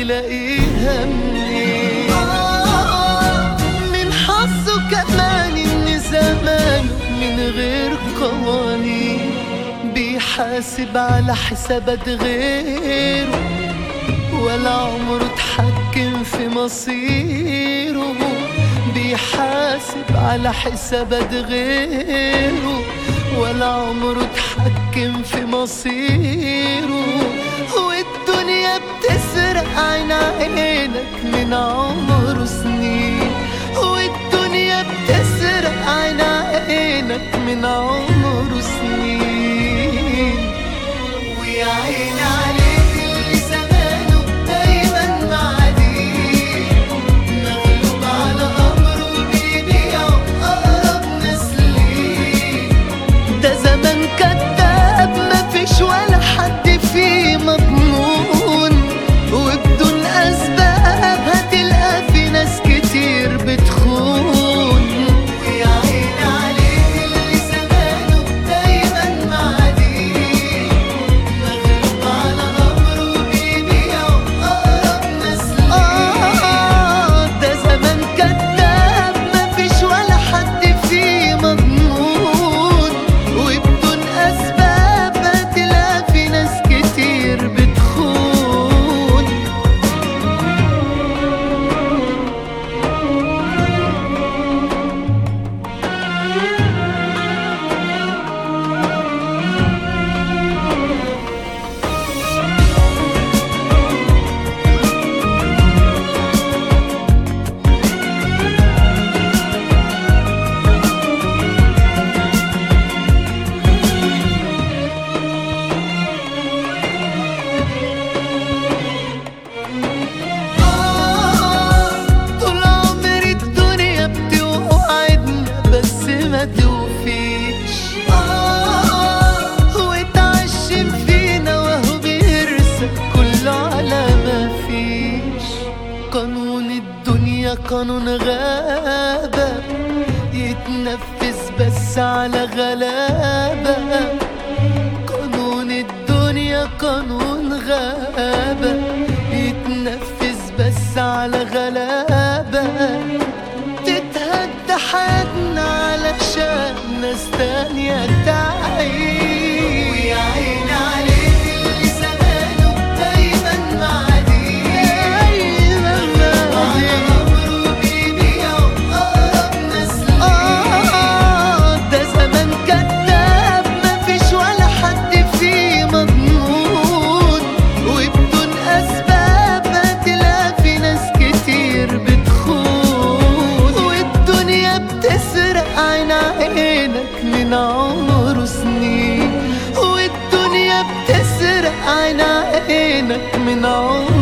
يلاقيها منين من حظه كمان ان زمانه من غير قوانين بيحاسب على حسابات غيره ولا عمره اتحكم في مصيره بيحاسب على حسابات غيره ولا عمره اتحكم في مصيره والدنيا بتسرق عين عينك من عمره سنين والدنيا بتسرق عين عينك من عمره سنين ويا عيني عليك اللي زمانه دايما معدي مغلوب على امره بيبيع اقرب ناس ليه ده زمان كذاب مفيش ولا حد فيه مضمون وبدون اسباب هتلقى في ناس كتير بتخون ويا عيني عليه اللي زمانه دايما معدي مغلوب على امره بيبيع اقرب ناس آه ده زمان كذاب مفيش ولا حد فيه مضمون وبدون اسباب هتلاقي في ناس كتير بتخون طول عمري الدنيا بتوعدنا بس ما توفيش وتعشم فينا وهو بيرسى كله على ما فيش قانون الدنيا قانون غابة يتنفذ بس على غلابة قانون الدنيا قانون غابة يتنفذ بس على غلابة تتهدى حياتنا علشان ناس تانية تعيش ويا عيني عليك اللي زمانه دايما معدي دايما معدي بيبيع أقرب ناس آه ده زمان كذاب مفيش ولا حد فيه مضمون وبدون أسباب هتلاقي في ناس كتير بتخون والدنيا بتسرق عين عينك من عمره سنين والدنيا بتسرق عين عينك من عمره